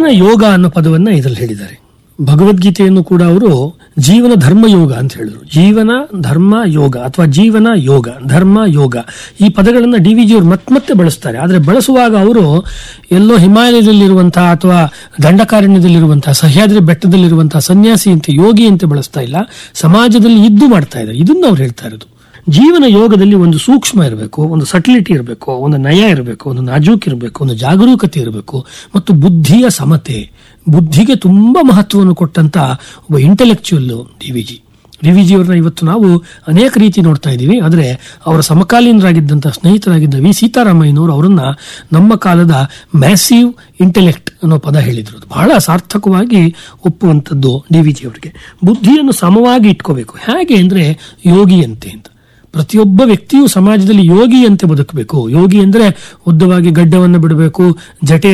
ಜೀವನ ಯೋಗ ಅನ್ನೋ ಪದವನ್ನ ಇದರಲ್ಲಿ ಹೇಳಿದ್ದಾರೆ ಭಗವದ್ಗೀತೆಯನ್ನು ಕೂಡ ಅವರು ಜೀವನ ಧರ್ಮ ಯೋಗ ಅಂತ ಹೇಳಿದ್ರು ಜೀವನ ಧರ್ಮ ಯೋಗ ಅಥವಾ ಜೀವನ ಯೋಗ ಧರ್ಮ ಯೋಗ ಈ ಪದಗಳನ್ನು ಡಿ ವಿ ಜಿಯವರು ಮತ್ತೆ ಮತ್ತೆ ಬಳಸ್ತಾರೆ ಆದರೆ ಬಳಸುವಾಗ ಅವರು ಎಲ್ಲೋ ಹಿಮಾಲಯದಲ್ಲಿರುವಂತಹ ಅಥವಾ ದಂಡಕಾರಣ್ಯದಲ್ಲಿರುವಂತಹ ಸಹ್ಯಾದ್ರಿ ಬೆಟ್ಟದಲ್ಲಿರುವಂತಹ ಸನ್ಯಾಸಿ ಅಂತ ಯೋಗಿ ಅಂತ ಬಳಸ್ತಾ ಇಲ್ಲ ಸಮಾಜದಲ್ಲಿ ಇದ್ದು ಮಾಡ್ತಾ ಇದ್ದಾರೆ ಇದನ್ನು ಅವ್ರು ಹೇಳ್ತಾ ಇರೋದು ಜೀವನ ಯೋಗದಲ್ಲಿ ಒಂದು ಸೂಕ್ಷ್ಮ ಇರಬೇಕು ಒಂದು ಸಟಿಲಿಟಿ ಇರಬೇಕು ಒಂದು ನಯ ಇರಬೇಕು ಒಂದು ನಾಜೂಕ್ ಇರಬೇಕು ಒಂದು ಜಾಗರೂಕತೆ ಇರಬೇಕು ಮತ್ತು ಬುದ್ಧಿಯ ಸಮತೆ ಬುದ್ಧಿಗೆ ತುಂಬಾ ಮಹತ್ವವನ್ನು ಕೊಟ್ಟಂತ ಒಬ್ಬ intellectual D V G D V ಜಿಯವ್ರನ್ನ ಇವತ್ತು ನಾವು ಅನೇಕ ರೀತಿ ನೋಡ್ತಾ ಇದ್ದೀವಿ ಆದರೆ ಅವರ ಸಮಕಾಲೀನರಾಗಿದ್ದಂಥ ಸ್ನೇಹಿತರಾಗಿದ್ದ ವಿ ಸೀತಾರಾಮಯ್ಯನವರು ಅವರನ್ನ ನಮ್ಮ ಕಾಲದ ಮ್ಯಾಸಿವ್ ಇಂಟೆಲೆಕ್ಟ್ ಅನ್ನೋ ಪದ ಹೇಳಿದ್ರು ಅದು ಬಹಳ ಸಾರ್ಥಕವಾಗಿ ಒಪ್ಪುವಂಥದ್ದು ಡಿ ವಿ ಜಿ ಅವರಿಗೆ ಬುದ್ಧಿಯನ್ನು ಸಮವಾಗಿ ಇಟ್ಕೋಬೇಕು ಹೇಗೆ ಅಂದ್ರೆ ಯೋಗಿಯಂತೆ ಅಂತ ಪ್ರತಿಯೊಬ್ಬ ವ್ಯಕ್ತಿಯು ಸಮಾಜದಲ್ಲಿ ಯೋಗಿಯಂತೆ ಬದುಕಬೇಕು ಯೋಗಿ ಅಂದ್ರೆ ಉದ್ದವಾಗಿ ಗಡ್ಡವನ್ನು ಬಿಡಬೇಕು ಜಟೆ